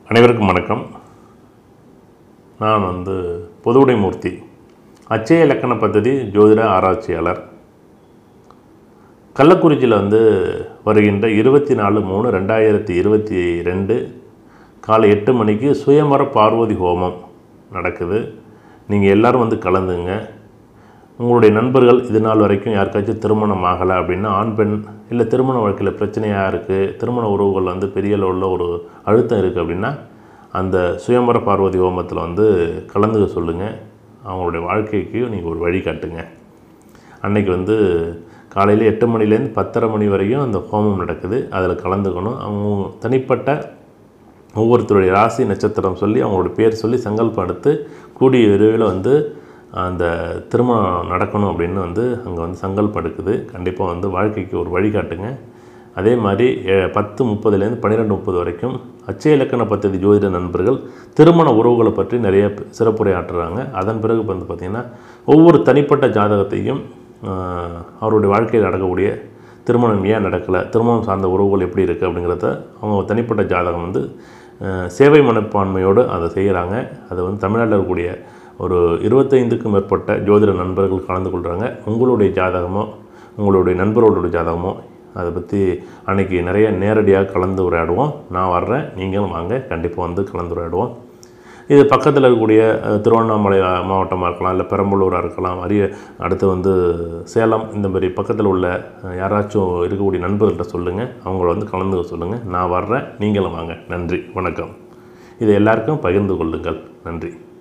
அனைவருக்கும் வணக்கம் நான் வந்து பொதுவுடை மூர்த்தி அச்சய இலக்கண பദ്ധதி ஜோதிட ஆராய்ச்சியாளர் கள்ளக்குறிச்சியில் வந்து வருகின்ற இருபத்தி நாலு மூணு ரெண்டாயிரத்தி இருபத்தி ரெண்டு காலை எட்டு மணிக்கு சுயம்பர பார்வதி ஹோமம் நடக்குது நீங்கள் எல்லோரும் வந்து கலந்துங்க உங்களுடைய நண்பர்கள் இது நாள் வரைக்கும் யாருக்காச்சும் திருமணம் ஆகலை அப்படின்னா ஆண் பெண் இல்லை திருமண வாழ்க்கையில் பிரச்சனையாக இருக்குது திருமண உறவுகள் வந்து பெரிய அளவில் ஒரு அழுத்தம் இருக்குது அப்படின்னா அந்த சுயம்பர பார்வதி ஹோமத்தில் வந்து கலந்துக்க சொல்லுங்கள் அவங்களுடைய வாழ்க்கைக்கு நீங்கள் ஒரு வழி காட்டுங்க அன்னைக்கு வந்து காலையில் எட்டு மணிலேருந்து பத்தரை மணி வரையும் அந்த ஹோமம் நடக்குது அதில் கலந்துக்கணும் அவங்க தனிப்பட்ட ஒவ்வொருத்தருடைய ராசி நட்சத்திரம் சொல்லி அவங்களோட பேர் சொல்லி சங்கல்பம் எடுத்து கூடிய விரைவில் வந்து அந்த திருமணம் நடக்கணும் அப்படின்னு வந்து அங்கே வந்து சங்கல்பம் எடுக்குது கண்டிப்பாக வந்து வாழ்க்கைக்கு ஒரு வழிகாட்டுங்க அதே மாதிரி எ- பத்து முப்பதுலேருந்து பன்னிரெண்டு முப்பது வரைக்கும் அச்சய இலக்கண பദ്ധதி ஜோதிட நண்பர்கள் திருமண உறவுகளை பற்றி நிறைய ப- சிறப்புரையாற்றுறாங்க அதன் பிறகு வந்து பார்த்திங்கன்னா ஒவ்வொரு தனிப்பட்ட ஜாதகத்தையும் ஆஹ், அவருடைய வாழ்க்கையில் நடக்கக்கூடிய திருமணம் ஏன் நடக்கலை திருமணம் சார்ந்த உறவுகள் எப்படி இருக்குது அப்படிங்கிறத அவங்க தனிப்பட்ட ஜாதகம் வந்து அஹ், சேவை மனப்பான்மையோடு அதை செய்கிறாங்க அது வந்து தமிழ்நாட்டில் இருக்கக்கூடிய ஒரு இருபத்தைந்துக்கும் மேற்பட்ட ஜோதிட நண்பர்கள் கலந்து கொள்கிறாங்க உங்களுடைய ஜாதகமோ உங்களுடைய நண்பர்களோட ஜாதகமோ அதை பற்றி அன்னைக்கு நிறைய நேரடியாக கலந்து உரையாடுவோம் நான் வர்றேன் நீங்களும் வாங்க கண்டிப்பாக வந்து கலந்து உரையாடுவோம் இது பக்கத்தில் இருக்கக்கூடிய அஹ், திருவண்ணாமலை அஹ், மாவட்டமாக இருக்கலாம் இல்லை பெரம்பலூராக இருக்கலாம் அரிய அடுத்து வந்து சேலம் இந்த மாதிரி பக்கத்தில் உள்ள அஹ், யாராச்சும் இருக்கக்கூடிய நண்பர்கள்ட்ட சொல்லுங்கள் அவங்கள வந்து கலந்து சொல்லுங்கள் நான் வர்றேன் நீங்களும் வாங்க நன்றி வணக்கம் இதை எல்லாருக்கும் பகிர்ந்து கொள்ளுங்கள் நன்றி